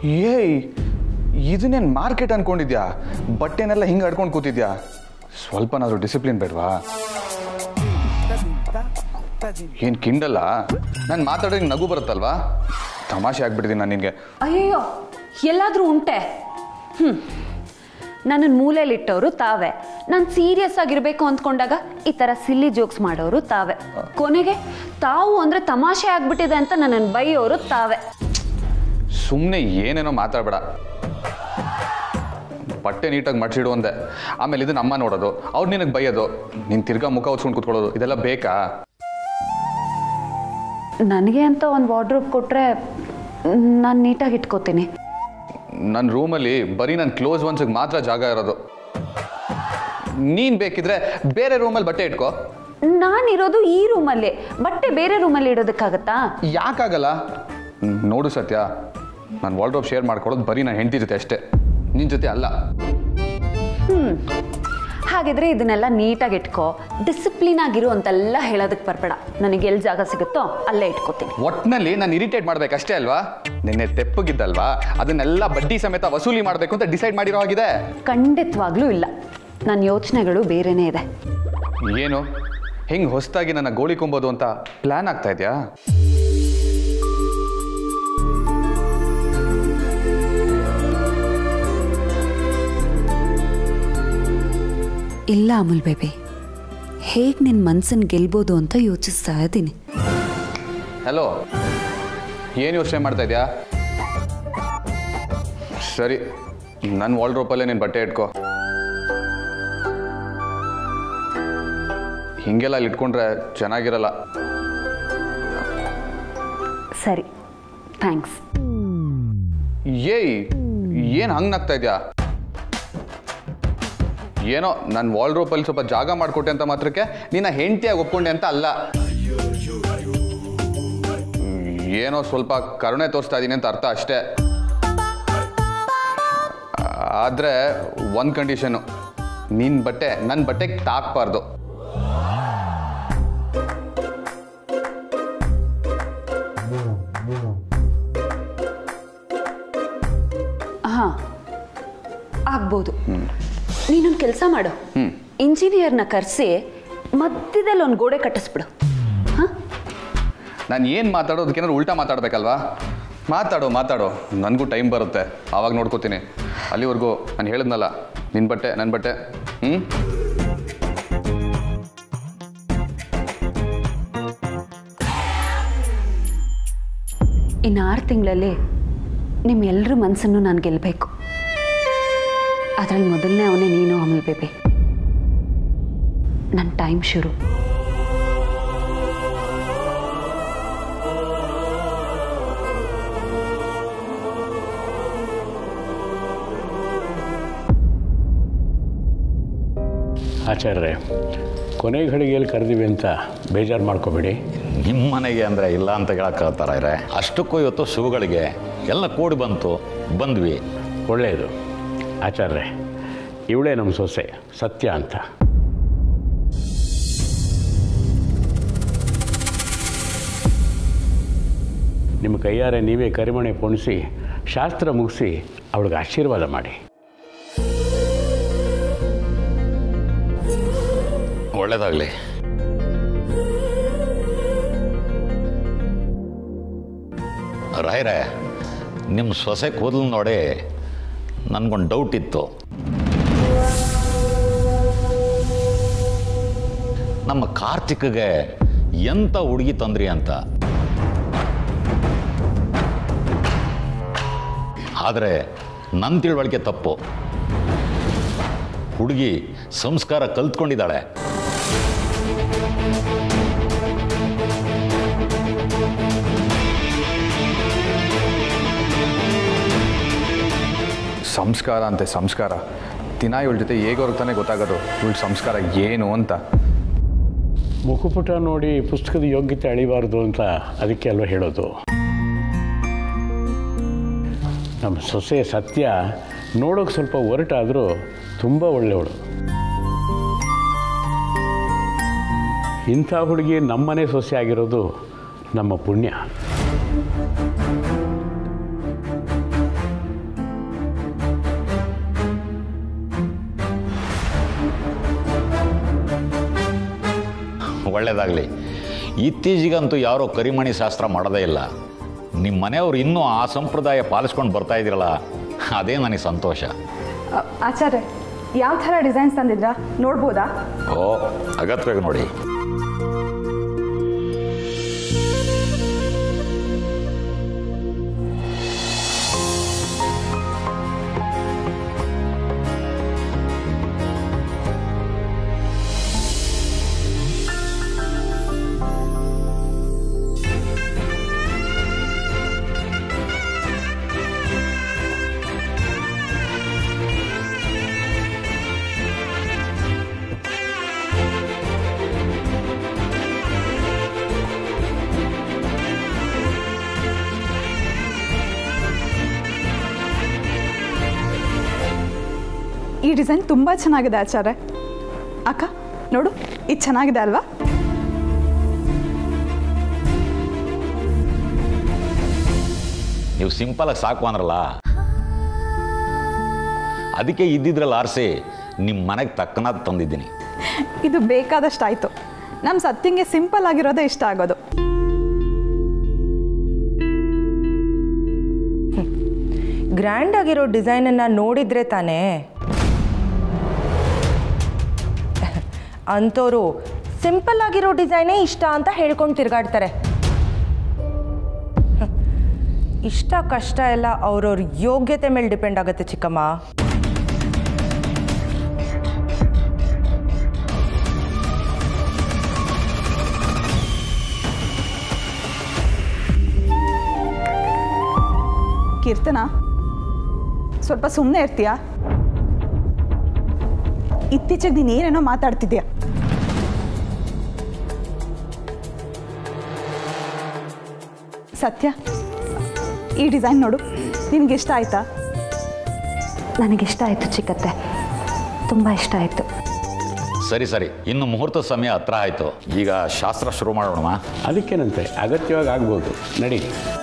ಏಯ್ ಇದನ್ನೇನು ಮಾರ್ಕೆಟ್ ಅನ್ಕೊಂಡಿದ್ಯಾ ಬಟ್ಟೆನೆಲ್ಲ ಹಿಂಗೆ ಅಡ್ಕೊಂಡು ಕೂತಿದ್ಯಾ ಸ್ವಲ್ಪನಾದ್ರೂ ಡಿಸಿಪ್ಲಿನ್ ಬೇಡವಾ ಏನು ಕಿಂಡಲ್ಲ ನಾನು ಮಾತಾಡೋಕೆ ನಗು ಬರುತ್ತಲ್ವಾ ತಮಾಷೆ ಆಗ್ಬಿಟ್ಟಿದ್ದೀನಿ ನಾನು ನಿನಗೆ ಅಯ್ಯಯ್ಯೋ ಎಲ್ಲಾದರೂ ಉಂಟೆ ಹ್ಞೂ ನನ್ನನ್ನು ಮೂಲೆಯಲ್ಲಿಟ್ಟವರು ತಾವೇ ನಾನು ಸೀರಿಯಸ್ ಆಗಿರಬೇಕು ಅಂದ್ಕೊಂಡಾಗ ಈ ಥರ ಸಿಲ್ಲಿ ಜೋಕ್ಸ್ ಮಾಡೋರು ತಾವೇ ಕೊನೆಗೆ ತಾವು ಅಂದರೆ ತಮಾಷೆ ಆಗ್ಬಿಟ್ಟಿದೆ ಅಂತ ನನ್ನನ್ನು ಬೈಯೋರು ತಾವೇ ಸುಮ್ಮನೆ ಏನೇನೋ ಮಾತಾಡಬೇಡ ಬಟ್ಟೆ ನೀಟಾಗಿ ಮಡ್ಸಿಡು ಅಂದೆ ಆಮೇಲೆ ಇದನ್ನ ಅಮ್ಮ ನೋಡೋದು ಅವ್ರು ನಿನಗೆ ಬೈಯೋದು ನೀನು ತಿರ್ಗಾ ಮುಖ ಹೊಚ್ಕೊಂಡು ಕೂತ್ಕೊಳ್ಳೋದು ಇದೆಲ್ಲ ಬೇಕಾ ನನಗೆ ಅಂತ ಒಂದು ವಾರ್ಡ್ರೋಬ್ ಕೊಟ್ಟರೆ ನಾನು ನೀಟಾಗಿ ಇಟ್ಕೋತೀನಿ ನನ್ನ ರೂಮಲ್ಲಿ ಬರೀ ನನ್ನ ಕ್ಲೋಸ್ ಒನ್ಸಿಗೆ ಮಾತ್ರ ಜಾಗ ಇರೋದು ನೀನು ಬೇಕಿದ್ರೆ ಬೇರೆ ರೂಮಲ್ಲಿ ಬಟ್ಟೆ ಇಟ್ಕೋ ನಾನಿರೋದು ಈ ರೂಮಲ್ಲಿ ಬಟ್ಟೆ ಬೇರೆ ರೂಮಲ್ಲಿ ಇಡೋದಕ್ಕಾಗತ್ತಾ ಯಾಕಾಗಲ್ಲ ಹ್ಮ್, ನೋಡು ಸತ್ಯ ನಾನು ವಾರ್ಡ್ರೋಬ್ ಶೇರ್ ಮಾಡ್ಕೊಳ್ಳೋದು ಬರೀ ನನ್ನ ಹೆಂಡತಿ ಜೊತೆ ಅಷ್ಟೇ ನಿನ್ನ ಜೊತೆ ಅಲ್ಲ ಹಾಗಿದ್ರೆ ಇದನ್ನೆಲ್ಲ ನೀಟಾಗಿ ಇಟ್ಕೋ ಡಿಸಿಪ್ಲಿನ್ ಆಗಿರು ಅಂತೆಲ್ಲ ಹೇಳೋದಕ್ಕೆ ಬರಬೇಡ ನನಗೆ ಎಲ್ಲಿ ಜಾಗ ಸಿಗುತ್ತೋ ಅಲ್ಲೇ ಇಟ್ಕೋತೀನಿ ಒಟ್ನಲ್ಲಿ ನಾನು ಇರಿಟೇಟ್ ಮಾಡ್ಬೇಕಷ್ಟೇ ಅಲ್ವಾ ನಿನ್ನೆ ತೆಪ್ಪಗಿದ್ದಲ್ವಾ ಅದನ್ನೆಲ್ಲ ಬಡ್ಡಿ ಸಮೇತ ವಸೂಲಿ ಮಾಡಬೇಕು ಅಂತ ಡಿಸೈಡ್ ಮಾಡಿರೋ ಆಗಿದೆ ಖಂಡಿತವಾಗ್ಲೂ ಇಲ್ಲ ನನ್ನ ಯೋಚನೆಗಳು ಬೇರೆನೇ ಇದೆ ಏನು ಹೆಂಗೆ ಹೊಸದಾಗಿ ನನ್ನ ಗೋಳಿ ಕೊಂಬೋದು ಅಂತ ಪ್ಲಾನ್ ಆಗ್ತಾ ಇದೆಯಾ ಇಲ್ಲ ಅಮುಲ್ ಬೇಬಿ ಹೇಗೆ ನಿನ್ನ ಮನ್ಸನ್ನು ಗೆಲ್ಬೋದು ಅಂತ ಯೋಚಿಸ್ತಾ ಇದ್ದೀನಿ ಹಲೋ ಏನು ಯೋಚನೆ ಮಾಡ್ತಾ ಇದೆಯಾ ಸರಿ ನನ್ನ ವಾಲ್ಡ್ರೋಪಲ್ಲೇ ನೀನು ಬಟ್ಟೆ ಇಟ್ಕೋ ಹಿಂಗೆಲ್ಲ ಅಲ್ಲಿ ಇಟ್ಕೊಂಡ್ರೆ ಚೆನ್ನಾಗಿರಲ್ಲ ಸರಿ ಥ್ಯಾಂಕ್ಸ್ ಏಯ್ ಏನು ಹಂಗೆ ನಗ್ತಾ ಇದೆಯಾ ಏನೋ ನನ್ನ ವಾಲ್ಡ್ರೋಪಲ್ಲಿ ಸ್ವಲ್ಪ ಜಾಗ ಮಾಡಿಕೊಟ್ಟೆ ಅಂತ ಮಾತ್ರಕ್ಕೆ ನಿನ್ನ ಹೆಂಡತಿಯಾಗಿ ಒಪ್ಕೊಂಡೆ ಅಂತ ಅಲ್ಲ ಏನೋ ಸ್ವಲ್ಪ ಕರುಣೆ ತೋರಿಸ್ತಾ ಇದ್ದೀನಿ ಅಂತ ಅರ್ಥ ಅಷ್ಟೇ ಆದರೆ ಒಂದು ಕಂಡೀಷನು ನಿನ್ನ ಬಟ್ಟೆ ನನ್ನ ಬಟ್ಟೆಗೆ ತಾಕಬಾರ್ದು ಹಾಂ ಆಗ್ಬೋದು ನೀನೊಂದು ಕೆಲಸ ಮಾಡು ಇಂಜಿನಿಯರ್ನ ಕರೆಸಿ ಮಧ್ಯದಲ್ಲಿ ಒಂದು ಗೋಡೆ ಕಟ್ಟಿಸ್ಬಿಡು ಹಾಂ ನಾನು ಏನು ಮಾತಾಡೋದಕ್ಕೇನಾದ್ರು ಉಲ್ಟಾ ಮಾತಾಡ್ಬೇಕಲ್ವಾ ಮಾತಾಡು ಮಾತಾಡು ನನಗೂ ಟೈಮ್ ಬರುತ್ತೆ ಆವಾಗ ನೋಡ್ಕೋತೀನಿ ಅಲ್ಲಿವರೆಗೂ ನಾನು ಹೇಳಿದ್ನಲ್ಲ ನಿನ್ನ ಬಟ್ಟೆ ನನ್ನ ಬಟ್ಟೆ ಹ್ಞೂ ಇನ್ನು ಆರು ತಿಂಗಳಲ್ಲಿ ನಿಮ್ಮೆಲ್ಲರ ಮನಸ್ಸನ್ನು ನಾನು ಗೆಲ್ಲಬೇಕು ಅದರಲ್ಲಿ ಮೊದಲನೇ ಅವನೇ ನೀನು ಅಮಲ್ ಬೇಬಿ ನನ್ನ ಟೈಮ್ ಶುರು ಆಚಾರ್ಯ ಕೊನೆ ಘಳಿಗೆಯಲ್ಲಿ ಕರೆದಿವಿ ಅಂತ ಬೇಜಾರು ಮಾಡ್ಕೋಬೇಡಿ ನಿಮ್ಮ ಮನೆಗೆ ಅಂದರೆ ಇಲ್ಲ ಅಂತ ಹೇಳಕ್ಕಾಗ್ತಾರ ಅಷ್ಟಕ್ಕೂ ಇವತ್ತು ಶುಭಗಳಿಗೆ ಎಲ್ಲ ಕೂಡಿ ಬಂತು ಬಂದ್ವಿ ಒಳ್ಳೆಯದು ಆಚಾರ್ಯ ಇವಳೇ ನಮ್ಮ ಸೊಸೆ ಸತ್ಯ ಅಂತ ನಿಮ್ಮ ಕೈಯಾರೆ ನೀವೇ ಕರಿಮಣೆ ಪೊಣಿಸಿ ಶಾಸ್ತ್ರ ಮುಗಿಸಿ ಅವಳಿಗೆ ಆಶೀರ್ವಾದ ಮಾಡಿ ಒಳ್ಳೇದಾಗಲಿ ರಾಯ್ರೆ ನಿಮ್ಮ ಸೊಸೆ ಕೂದಲು ನೋಡಿ ನನಗೊಂದು ಡೌಟ್ ಇತ್ತು ನಮ್ಮ ಕಾರ್ತಿಕ್ಗೆ ಎಂಥ ಹುಡುಗಿ ತಂದ್ರಿ ಅಂತ ಆದರೆ ನನ್ನ ತಿಳುವಳಿಕೆ ತಪ್ಪು ಹುಡುಗಿ ಸಂಸ್ಕಾರ ಕಲ್ತ್ಕೊಂಡಿದ್ದಾಳೆ ಸಂಸ್ಕಾರ ಅಂತೆ ಸಂಸ್ಕಾರ ದಿನ ಇವಳ ಜೊತೆ ಹೇಗೋರ್ಗೆ ತಾನೇ ಗೊತ್ತಾಗೋದು ಇವಳ ಸಂಸ್ಕಾರ ಏನು ಅಂತ ಮುಖಪುಟ ನೋಡಿ ಪುಸ್ತಕದ ಯೋಗ್ಯತೆ ಅಳಿಬಾರ್ದು ಅಂತ ಅದಕ್ಕೆ ಅಲ್ವ ಹೇಳೋದು ನಮ್ಮ ಸೊಸೆ ಸತ್ಯ ನೋಡೋಕೆ ಸ್ವಲ್ಪ ಒರಟಾದರೂ ತುಂಬ ಒಳ್ಳೆಯವಳು ಇಂಥ ಹುಡುಗಿ ನಮ್ಮನೆ ಸೊಸೆ ಆಗಿರೋದು ನಮ್ಮ ಪುಣ್ಯ ಒಳ್ಳೇದಾಗಲಿ ಇತ್ತೀಚೆಗಂತೂ ಯಾರೋ ಕರಿಮಣಿ ಶಾಸ್ತ್ರ ಮಾಡೋದೇ ಇಲ್ಲ ನಿಮ್ಮ ಮನೆಯವರು ಇನ್ನೂ ಆ ಸಂಪ್ರದಾಯ ಪಾಲಿಸ್ಕೊಂಡು ಬರ್ತಾ ಇದ್ದೀರಲ್ಲ ಅದೇ ನನಗೆ ಸಂತೋಷ ಅ, ಆಚಾರ್ಯ ಯಾವ ಥರ ಡಿಸೈನ್ಸ್ ತಂದಿದ್ರಾ ನೋಡ್ಬೋದಾ ಓ ಅಗತ್ಯವಾಗಿ ನೋಡಿ ಈ ಡಿಸೈನ್ ತುಂಬ ಚೆನ್ನಾಗಿದೆ ಆಚಾರ್ಯ ಅಕ್ಕ ನೋಡು ಇದು ಚೆನ್ನಾಗಿದೆ ಅಲ್ವಾ ನೀವು ಸಿಂಪಲಾಗಿ ಸಾಕು ಅಂದ್ರಲ್ಲ ಅದಕ್ಕೆ ಇದ್ದಿದ್ರಲ್ಲಿ ಆರಿಸಿ ನಿಮ್ಮ ಮನೆಗೆ ತಕ್ಕನಾದ ತಂದಿದ್ದೀನಿ ಇದು ಬೇಕಾದಷ್ಟು ಆಯಿತು ನಮ್ಮ ಸತ್ತಿಂಗೆ ಸಿಂಪಲ್ ಆಗಿರೋದೇ ಇಷ್ಟ ಆಗೋದು ಗ್ರ್ಯಾಂಡ್ ಆಗಿರೋ ಡಿಸೈನನ್ನು ನೋಡಿದ್ರೆ ತಾನೇ ಅಂಥವ್ರು ಸಿಂಪಲ್ ಆಗಿರೋ ಡಿಸೈನೇ ಇಷ್ಟ ಅಂತ ಹೇಳ್ಕೊಂಡು ತಿರುಗಾಡ್ತಾರೆ ಹ್ಮ್. ಇಷ್ಟ ಕಷ್ಟ ಎಲ್ಲ ಅವ್ರವ್ರ ಯೋಗ್ಯತೆ ಮೇಲೆ ಡಿಪೆಂಡ್ ಆಗುತ್ತೆ ಚಿಕ್ಕಮ್ಮ ಕೀರ್ತನ ಸ್ವಲ್ಪ ಸುಮ್ಮನೆ ಇರ್ತೀಯಾ ಇತ್ತೀಚೆಗೆ ನೀನು ಏನೇನೋ ಮಾತಾಡ್ತಿದ್ಯಾ ಸತ್ಯ ಈ ಡಿಸೈನ್ ನೋಡು ನಿನಗೆ ಇಷ್ಟ ಆಯ್ತಾ ನನಗಿಷ್ಟ ಆಯಿತು ಚಿಕ್ಕತ್ತೆ ತುಂಬ ಇಷ್ಟ ಆಯಿತು ಸರಿ ಸರಿ ಇನ್ನು ಮುಹೂರ್ತ ಸಮಯ ಹತ್ರ ಆಯಿತು ಈಗ ಶಾಸ್ತ್ರ ಶುರು ಮಾಡೋಣ ಅದಕ್ಕೇನಂತೆ ಅಗತ್ಯವಾಗಿ ಆಗ್ಬೋದು ನಡಿ